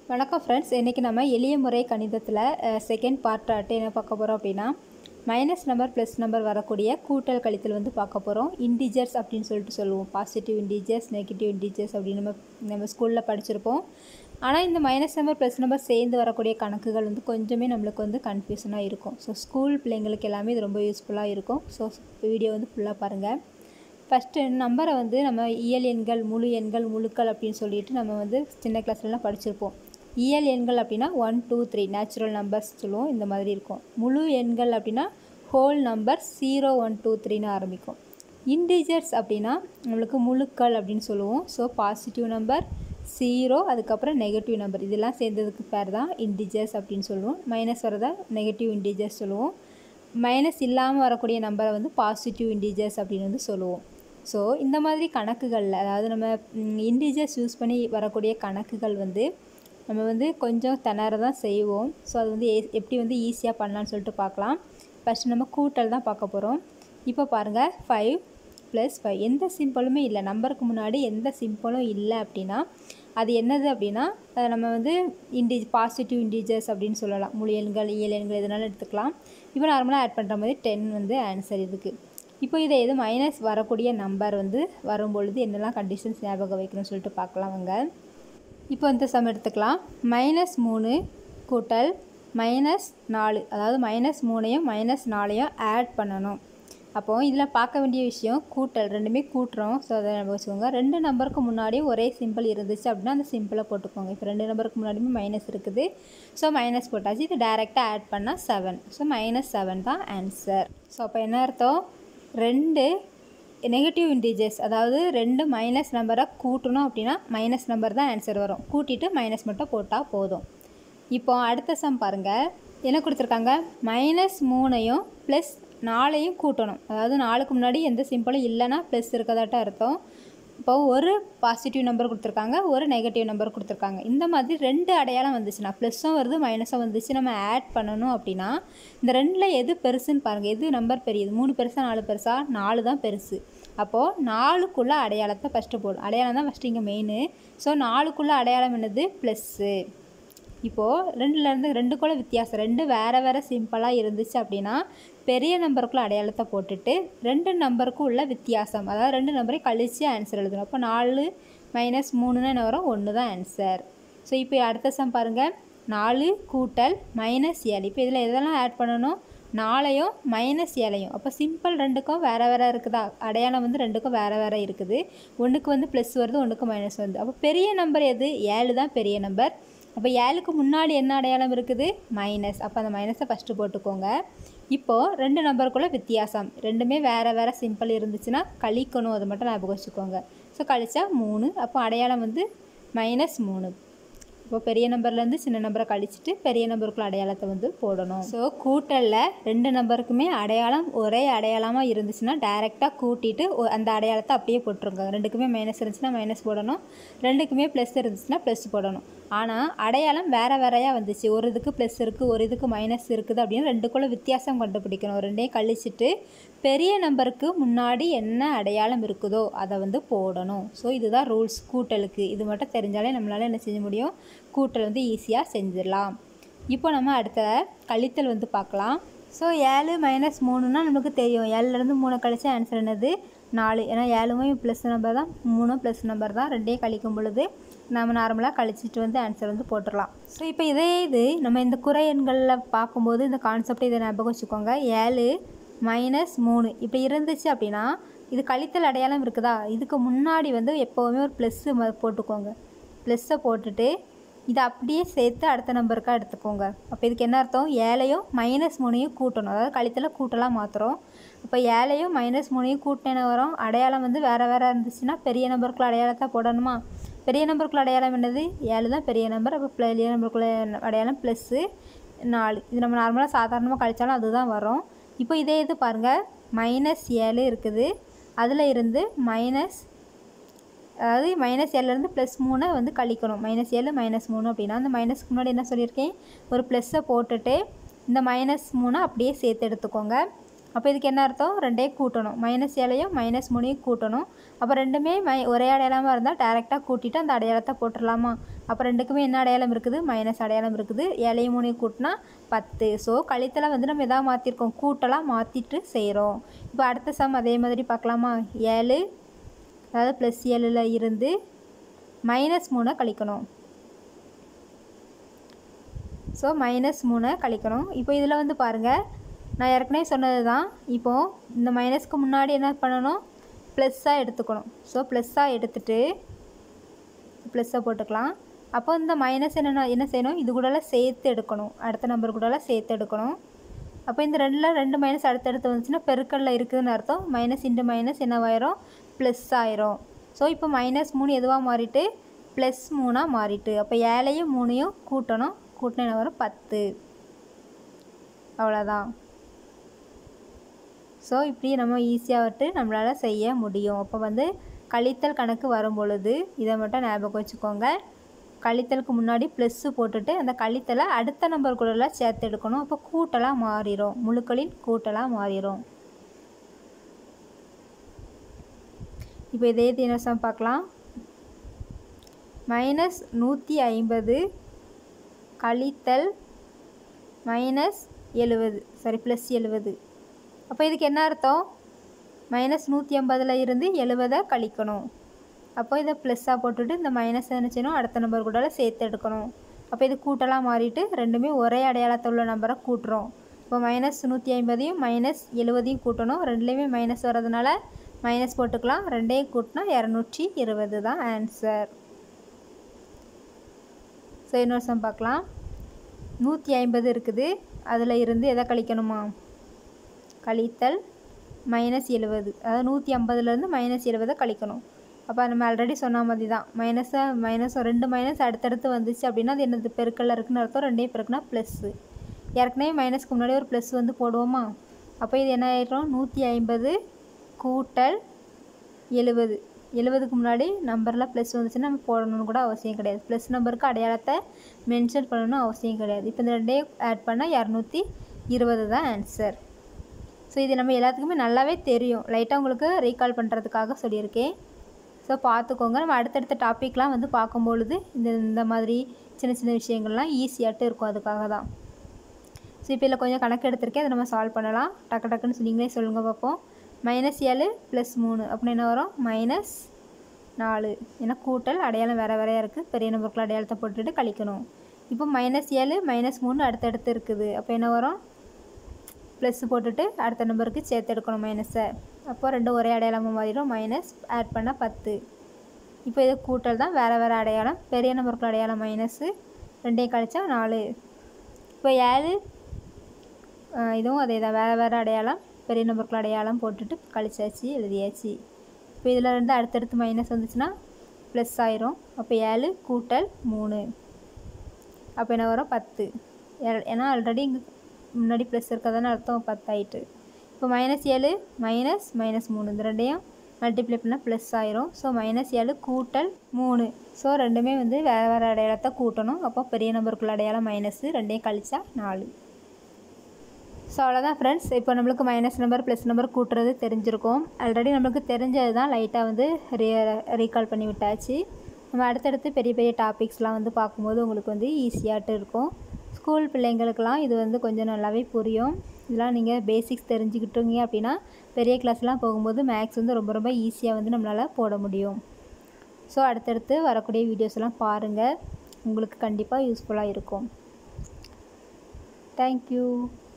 வணக்கம் ஃப்ரெண்ட்ஸ் இன்றைக்கி நம்ம எளிய முறை கணிதத்தில் செகண்ட் பார்ட் அட்டை என்ன பார்க்க போகிறோம் அப்படின்னா மைனஸ் நம்பர் ப்ளஸ் நம்பர் வரக்கூடிய கூட்டல் கழித்தல் வந்து பார்க்க போகிறோம் இன்டிஜர்ஸ் அப்படின்னு சொல்லிட்டு சொல்லுவோம் பாசிட்டிவ் இன்டிஜர்ஸ் நெகட்டிவ் இன்டிஜர்ஸ் அப்படின்னு நம்ம நம்ம ஸ்கூலில் படிச்சிருப்போம் ஆனால் இந்த மைனஸ் நம்பர் ப்ளஸ் நம்பர் சேர்ந்து வரக்கூடிய கணக்குகள் வந்து கொஞ்சமே நம்மளுக்கு வந்து கன்ஃபியூஷனாக இருக்கும் ஸோ ஸ்கூல் பிள்ளைங்களுக்கு எல்லாமே இது ரொம்ப யூஸ்ஃபுல்லாக இருக்கும் ஸோ வீடியோ வந்து ஃபுல்லாக பாருங்கள் ஃபஸ்ட்டு நம்பரை வந்து நம்ம இயல் எண்கள் முழு எண்கள் முழுக்கள் அப்படின்னு சொல்லிட்டு நம்ம வந்து சின்ன கிளாஸ்லலாம் படிச்சிருப்போம் இயல் எண்கள் அப்படின்னா one two three natural numbers சொல்லுவோம் இந்த மாதிரி இருக்கும் முழு எண்கள் அப்படின்னா whole number zero one two த்ரீன்னு ஆரம்பிக்கும் இன்டிஜர்ஸ் அப்படின்னா நம்மளுக்கு முழுக்கள் அப்படின்னு சொல்லுவோம் ஸோ பாசிட்டிவ் நம்பர் ஜீரோ அதுக்கப்புறம் நெகட்டிவ் நம்பர் இதெல்லாம் சேர்ந்ததுக்கு பேர் தான் இன்டிஜர்ஸ் அப்படின்னு சொல்லுவோம் மைனஸ் வரதா நெகட்டிவ் இன்டிஜர்ஸ் சொல்லுவோம் மைனஸ் இல்லாமல் வரக்கூடிய நம்பரை வந்து பாசிட்டிவ் இன்டிஜர்ஸ் அப்படின்னு வந்து சொல்லுவோம் ஸோ இந்த மாதிரி கணக்குகளில் அதாவது நம்ம இன்டிஜர்ஸ் யூஸ் பண்ணி வரக்கூடிய கணக்குகள் வந்து நம்ம வந்து கொஞ்சம் திணற தான் செய்வோம் ஸோ அது வந்து ஏ- எப்படி வந்து ஈஸியாக பண்ணலான்னு சொல்லிட்டு பார்க்கலாம் ஃபஸ்ட்டு நம்ம கூட்டல் தான் பார்க்க போகிறோம் இப்போ பாருங்கள் ஃபைவ் ப்ளஸ் ஃபைவ் எந்த சிம்பிளுமே இல்லை நம்பருக்கு முன்னாடி எந்த சிம்பிளும் இல்லை அப்படின்னா அது என்னது அப்படின்னா அஹ் நம்ம வந்து இன்டி பாசிட்டிவ் இன்டிஜர்ஸ் அப்படின்னு சொல்லலாம் முழு எண்கள் இயல் எண்கள் எதுனாலும் எடுத்துக்கலாம் இப்போ நார்மலாக ஆட் பண்ணுற மாதிரி டென் வந்து ஆன்சர் இதுக்கு இப்போ இதை எது மைனஸ் வரக்கூடிய நம்பர் வந்து வரும்பொழுது என்னெல்லாம் கண்டிஷன்ஸ் ஞாபகம் வைக்கணும்னு சொல்லிட்டு பார்க்கலாம் வாங்க இப்போ இந்த சம் எடுத்துக்கலாம் மைனஸ் மூணு கூட்டல் மைனஸ் நாலு அதாவது மைனஸ் மூணையும் மைனஸ் நாலையும் ஆட் பண்ணணும் அப்போது இதில் பார்க்க வேண்டிய விஷயம் கூட்டல் ரெண்டுமே கூட்டுறோம் ஸோ அதை நம்ம வச்சுக்கோங்க ரெண்டு நம்பருக்கு முன்னாடியும் ஒரே சிம்பிள் இருந்துச்சு அப்படின்னா அந்த சிம்பிளை போட்டுக்கோங்க இப்போ ரெண்டு நம்பருக்கு முன்னாடியுமே மைனஸ் இருக்குது ஸோ மைனஸ் போட்டாச்சு இது டைரெக்டாக ஆட் பண்ணால் செவன் ஸோ மைனஸ் செவன் தான் ஆன்சர் ஸோ அப்போ என்ன அர்த்தம் ரெண்டு நெகட்டிவ் இன்டிஜர்ஸ் அதாவது ரெண்டு மைனஸ் நம்பரை கூட்டணும் அப்படின்னா மைனஸ் நம்பர் தான் ஆன்சர் வரும் கூட்டிட்டு மைனஸ் மட்டும் போட்டால் போதும் இப்போ அடுத்த சம் பாருங்கள் என்ன கொடுத்துருக்காங்க மைனஸ் மூணையும் ப்ளஸ் நாலையும் கூட்டணும் அதாவது நாலுக்கு முன்னாடி எந்த சிம்பிளும் இல்லைன்னா ப்ளஸ் இருக்கதாட்டம் அர்த்தம் இப்போ ஒரு பாசிட்டிவ் நம்பர் கொடுத்துருக்காங்க ஒரு நெகட்டிவ் நம்பர் கொடுத்துருக்காங்க இந்த மாதிரி ரெண்டு அடையாளம் வந்துச்சுன்னா ப்ளஸ்ஸும் வருது மைனஸும் வந்துச்சு நம்ம ஆட் பண்ணணும் அப்படின்னா இந்த ரெண்டில் எது பெருசுன்னு பாருங்கள் எது நம்பர் பெரியது மூணு பெருசா நாலு பெருசா நாலு தான் பெருசு அப்போது நாலுக்குள்ள அடையாளத்தை ஃபஸ்ட்டு போடும் அடையாளம் தான் ஃபஸ்ட்டு இங்கே மெயின் ஸோ நாலுக்குள்ள அடையாளம் என்னது ப்ளஸ்ஸு இப்போது ரெண்டுலேருந்து ரெண்டுக்குள்ள வித்தியாசம் ரெண்டு வேறு வேறு சிம்பிளாக இருந்துச்சு அப்படின்னா பெரிய நம்பருக்குள்ள அடையாளத்தை போட்டுட்டு ரெண்டு நம்பருக்கும் உள்ள வித்தியாசம் அதாவது ரெண்டு நம்பரையும் கழித்து ஆன்சர் எழுதணும் அப்போ நாலு மைனஸ் மூணுன்னு என்ன வரும் ஒன்று தான் ஆன்சர் ஸோ இப்போ அடுத்த சம் பாருங்கள் நாலு கூட்டல் மைனஸ் ஏழு இப்போ இதில் எதெல்லாம் ஆட் பண்ணணும் நாலையும் மைனஸ் ஏழையும் அப்போ சிம்பிள் ரெண்டுக்கும் வேறு வேறு இருக்குதா அடையாளம் வந்து ரெண்டுக்கும் வேறு வேறு இருக்குது ஒன்றுக்கு வந்து ப்ளஸ் வருது ஒன்றுக்கு மைனஸ் வருது அப்போ பெரிய நம்பர் எது ஏழு தான் பெரிய நம்பர் அப்போ ஏழுக்கு முன்னாடி என்ன அடையாளம் இருக்குது மைனஸ் அப்போ அந்த மைனஸை ஃபஸ்ட்டு போட்டுக்கோங்க இப்போது ரெண்டு நம்பருக்குள்ள வித்தியாசம் ரெண்டுமே வேறு வேறு சிம்பிள் இருந்துச்சுன்னா கழிக்கணும் அதை மட்டும் ஞாபகம் வச்சுக்கோங்க ஸோ கழிச்சா மூணு அப்போ அடையாளம் வந்து மைனஸ் மூணு இப்போ பெரிய நம்பர்லேருந்து சின்ன நம்பரை கழிச்சிட்டு பெரிய நம்பருக்குள்ள அடையாளத்தை வந்து போடணும் ஸோ கூட்டலில் ரெண்டு நம்பருக்குமே அடையாளம் ஒரே அடையாளமாக இருந்துச்சுன்னா டைரெக்டாக கூட்டிட்டு ஒ- அந்த அடையாளத்தை அப்படியே போட்டுருங்க ரெண்டுக்குமே மைனஸ் இருந்துச்சுன்னா மைனஸ் போடணும் ரெண்டுக்குமே ப்ளஸ் இருந்துச்சுன்னா ப்ளஸ் போடணும் ஆனால் அடையாளம் வேறு வேறையாக வந்துச்சு ஒரு இதுக்கு ப்ளஸ் இருக்குது ஒரு இதுக்கு மைனஸ் இருக்குது அப்படின்னு ரெண்டுக்குள்ள வித்தியாசம் கண்டுபிடிக்கணும் ரெண்டையும் கழிச்சிட்டு பெரிய நம்பருக்கு முன்னாடி என்ன அடையாளம் இருக்குதோ அதை வந்து போடணும் ஸோ இதுதான் ரூல்ஸ் கூட்டலுக்கு இது மட்டும் தெரிஞ்சாலே நம்மளால் என்ன செய்ய முடியும் கூட்டல் வந்து ஈஸியாக செஞ்சிடலாம் இப்போ நம்ம அடுத்த கழித்தல் வந்து பார்க்கலாம் ஸோ ஏழு மைனஸ் மூணுன்னா நமக்கு தெரியும் ஏழுலேருந்து மூணு கழிச்சா ஆன்சர் என்னது நாலு ஏன்னா ஏழுமே ப்ளஸ் நம்பர் தான் மூணும் ப்ளஸ் நம்பர் தான் ரெண்டையும் கழிக்கும் பொழுது நம்ம நார்மலாக கழிச்சிட்டு வந்து ஆன்சர் வந்து போட்டுடலாம் ஸோ இப்போ இதே இது நம்ம இந்த குறை எண்களில் பார்க்கும்போது இந்த கான்செப்ட் இதை ஞாபகம் வச்சுக்கோங்க ஏழு மைனஸ் மூணு இப்படி இருந்துச்சு அப்படின்னா இது கழித்தல் அடையாளம் இருக்குதா இதுக்கு முன்னாடி வந்து எப்போவுமே ஒரு ப்ளஸ்ஸு போட்டுக்கோங்க ப்ளஸ்ஸை போட்டுட்டு இதை அப்படியே சேர்த்து அடுத்த நம்பருக்காக எடுத்துக்கோங்க அப்போ இதுக்கு என்ன அர்த்தம் ஏழையும் மைனஸ் மூணையும் கூட்டணும் அதாவது கழித்தல கூட்டலாம் மாற்றுறோம் அப்போ ஏழையும் மைனஸ் மூணையும் கூட்டின வரும் அடையாளம் வந்து வேறு வேறு இருந்துச்சுன்னா பெரிய நம்பருக்குள்ள அடையாளத்தை போடணுமா பெரிய நம்பருக்குள்ள அடையாளம் என்னது ஏழு தான் பெரிய நம்பர் அப்போ பெரிய நம்பருக்குள்ள அடையாளம் ப்ளஸ்ஸு நாலு இது நம்ம நார்மலாக சாதாரணமாக கழிச்சாலும் அதுதான் வரும் இப்போ இதே இது பாருங்கள் மைனஸ் ஏழு இருக்குது அதில் இருந்து மைனஸ் அதாவது மைனஸ் ஏழுலேருந்து ப்ளஸ் மூணை வந்து கழிக்கணும் மைனஸ் ஏழு மைனஸ் மூணு அப்படின்னா அந்த மைனஸ்க்கு முன்னாடி என்ன சொல்லியிருக்கேன் ஒரு ப்ளஸ்ஸை போட்டுட்டு இந்த மைனஸ் மூணை அப்படியே சேர்த்து எடுத்துக்கோங்க அப்போ இதுக்கு என்ன அர்த்தம் ரெண்டையும் கூட்டணும் மைனஸ் ஏழையும் மைனஸ் மூணையும் கூட்டணும் அப்போ ரெண்டுமே மை ஒரே அடையாளமாக இருந்தால் டேரெக்டாக கூட்டிட்டு அந்த அடையாளத்தை போட்டுடலாமா அப்போ ரெண்டுக்குமே என்ன அடையாளம் இருக்குது மைனஸ் அடையாளம் இருக்குது ஏழையும் மூணையும் கூட்டினா பத்து ஸோ கழித்தலை வந்து நம்ம எதாவது மாற்றிருக்கோம் கூட்டலாக மாற்றிட்டு செய்கிறோம் இப்போ அடுத்த சம் அதே மாதிரி பார்க்கலாமா ஏழு அதாவது ப்ளஸ் ஏழில் இருந்து மைனஸ் மூணை கழிக்கணும் ஸோ மைனஸ் மூணை கழிக்கணும் இப்போ இதில் வந்து பாருங்கள் நான் ஏற்கனவே சொன்னது தான் இப்போது இந்த மைனஸ்க்கு முன்னாடி என்ன பண்ணணும் ப்ளஸ்ஸாக எடுத்துக்கணும் ஸோ ப்ளஸ்ஸாக எடுத்துட்டு ப்ளஸ்ஸை போட்டுக்கலாம் அப்போ இந்த மைனஸ் என்னென்ன என்ன செய்யணும் இது கூடலாம் சேர்த்து எடுக்கணும் அடுத்த நம்பர் கூடலாம் சேர்த்து எடுக்கணும் அப்போ இந்த ரெண்டில் ரெண்டு மைனஸ் அடுத்தடுத்து வந்துச்சுன்னா பெருக்கல்ல இருக்குதுன்னு அர்த்தம் மைனஸ் இன்ட்டு மைனஸ் என்னவாயிரும் ப்ளஸ் ஆயிரும் ஸோ இப்போ மைனஸ் மூணு எதுவாக மாறிட்டு ப்ளஸ் மூணாக மாறிட்டு அப்போ ஏழையும் மூணையும் கூட்டணும் கூட்டினா என்ன வரும் பத்து அவ்வளோதான் ஸோ இப்படி நம்ம ஈஸியாக விட்டு நம்மளால் செய்ய முடியும் அப்போ வந்து கழித்தல் கணக்கு வரும் பொழுது இதை மட்டும் ஞாபகம் வச்சுக்கோங்க கழித்தலுக்கு முன்னாடி ப்ளஸ்ஸு போட்டுட்டு அந்த கழித்தலை அடுத்த நம்பர் கூடலாம் சேர்த்து எடுக்கணும் அப்போ கூட்டலாக மாறிடும் முழுக்களின் கூட்டலாக மாறிடும் இப்போ இதே தினசம் பார்க்கலாம் மைனஸ் நூற்றி ஐம்பது கழித்தல் மைனஸ் எழுவது சாரி ப்ளஸ் எழுவது அப்போ இதுக்கு என்ன அர்த்தம் மைனஸ் நூற்றி ஐம்பதில் இருந்து எழுவதை கழிக்கணும் அப்போ இதை ப்ளஸ்ஸாக போட்டுட்டு இந்த மைனஸ் என்ன செய்யணும் அடுத்த நம்பர் கூட சேர்த்து எடுக்கணும் அப்போ இது கூட்டலாம் மாறிட்டு ரெண்டுமே ஒரே அடையாளத்தில் உள்ள நம்பரை கூட்டுறோம் இப்போ மைனஸ் நூற்றி ஐம்பதையும் மைனஸ் எழுவதையும் கூட்டணும் ரெண்டுலேயுமே மைனஸ் வர்றதுனால மைனஸ் போட்டுக்கலாம் ரெண்டையும் கூட்டினா இரநூற்றி இருபது தான் ஆன்சர் ஸோ இன்னொரு சம் பார்க்கலாம் நூற்றி ஐம்பது இருக்குது அதில் இருந்து எதை கழிக்கணுமா கழித்தல் மைனஸ் எழுபது அதாவது நூற்றி ஐம்பதுலேருந்து மைனஸ் எழுபதை கழிக்கணும் அப்போ நம்ம ஆல்ரெடி சொன்ன மாதிரி தான் மைனஸை மைனஸ் ரெண்டு மைனஸ் அடுத்தடுத்து வந்துச்சு அப்படின்னா அது என்னது பெருக்கல்ல இருக்குன்னு அர்த்தம் ரெண்டையும் பெருக்குனா ப்ளஸ்ஸு ஏற்கனவே மைனஸ்க்கு முன்னாடி ஒரு ப்ளஸ் வந்து போடுவோமா அப்போ இது என்ன ஆயிடும் நூற்றி ஐம்பது கூட்டல் எழுபது எழுபதுக்கு முன்னாடி நம்பரில் ப்ளஸ் வந்துச்சுன்னா நம்ம போடணும்னு கூட அவசியம் கிடையாது ப்ளஸ் நம்பருக்கு அடையாளத்தை மென்ஷன் பண்ணணும் அவசியம் கிடையாது இப்போ இந்த ரெண்டையும் ஆட் பண்ணால் இரநூத்தி இருபது தான் ஆன்சர் ஸோ இது நம்ம எல்லாத்துக்குமே நல்லாவே தெரியும் லைட்டாக உங்களுக்கு ரீகால் பண்ணுறதுக்காக சொல்லியிருக்கேன் ஸோ பார்த்துக்கோங்க நம்ம அடுத்தடுத்த டாப்பிக்லாம் வந்து பார்க்கும்பொழுது இந்த இந்த மாதிரி சின்ன சின்ன விஷயங்கள்லாம் ஈஸியாட்டு இருக்கும் அதுக்காக தான் ஸோ இப்போ இதில் கொஞ்சம் கணக்கு எடுத்திருக்கேன் அதை நம்ம சால்வ் பண்ணலாம் டக்கு டக்குன்னு சொல்லி நீங்களே சொல்லுங்கள் பார்ப்போம் மைனஸ் ஏழு ப்ளஸ் மூணு அப்படின்னு என்ன வரும் மைனஸ் நாலு ஏன்னா கூட்டல் அடையாளம் வேறு வேறையாக இருக்குது பெரிய நம்பருக்குள்ள அடையாளத்தை போட்டுட்டு கழிக்கணும் இப்போ மைனஸ் ஏழு மைனஸ் மூணு அடுத்தடுத்து இருக்குது அப்போ என்ன வரும் ப்ளஸ் போட்டுட்டு அடுத்த நம்பருக்கு சேர்த்து எடுக்கணும் மைனஸை அப்போ ரெண்டும் ஒரே அடையாளமாக மாறிடும் மைனஸ் ஆட் பண்ணால் பத்து இப்போ இது கூட்டல் தான் வேறு வேறு அடையாளம் பெரிய நம்பருக்குள்ள அடையாளம் மைனஸு ரெண்டையும் கழிச்சா நாலு இப்போ ஏழு ஆஹ் இதுவும் அதே தான் வேறு வேறு அடையாளம் பெரிய நம்பருக்குள்ள அடையாளம் போட்டுட்டு கழிச்சாச்சு எழுதியாச்சு இப்போ இதில் இருந்து அடுத்தடுத்து மைனஸ் வந்துச்சுன்னா ப்ளஸ் ஆயிரும் அப்போ ஏழு கூட்டல் மூணு அப்போ என்ன வரும் பத்து ஏ- ஏன்னா ஆல்ரெடி இங்கே முன்னாடி ப்ளஸ் இருக்கிறதான அர்த்தம் பத்தாயிட்டு இப்போ மைனஸ் ஏழு மைனஸ் மைனஸ் மூணு இந்த ரெண்டையும் மல்டிப்ளை பண்ணால் ப்ளஸ் ஆயிரும் ஸோ மைனஸ் ஏழு கூட்டல் மூணு ஸோ ரெண்டுமே வந்து வேறு வேறு அடையாளத்தை கூட்டணும் அப்போ பெரிய நம்பருக்குள்ள அடையாளம் மைனஸு ரெண்டையும் கழிச்சா நாலு ஸோ அவ்வளோதான் ஃப்ரெண்ட்ஸ் இப்போ நம்மளுக்கு மைனஸ் நம்பர் ப்ளஸ் நம்பர் கூட்டுறது தெரிஞ்சிருக்கும் ஆல்ரெடி நம்மளுக்கு தெரிஞ்சது தான் லைட்டாக வந்து ரீ ரீகால் பண்ணி விட்டாச்சு நம்ம அடுத்தடுத்து பெரிய பெரிய டாபிக்ஸ்லாம் வந்து பார்க்கும்போது உங்களுக்கு வந்து ஈஸியாட்டு இருக்கும் ஸ்கூல் பிள்ளைங்களுக்கெல்லாம் இது வந்து கொஞ்சம் நல்லாவே புரியும் இதெல்லாம் நீங்கள் பேசிக்ஸ் தெரிஞ்சுக்கிட்டீங்க அப்படின்னா பெரிய கிளாஸ்லாம் போகும்போது மேக்ஸ் வந்து ரொம்ப ரொம்ப ஈஸியாக வந்து நம்மளால் போட முடியும் ஸோ அடுத்தடுத்து வரக்கூடிய வீடியோஸ் எல்லாம் பாருங்கள் உங்களுக்கு கண்டிப்பாக யூஸ்ஃபுல்லாக இருக்கும் தேங்க்யூ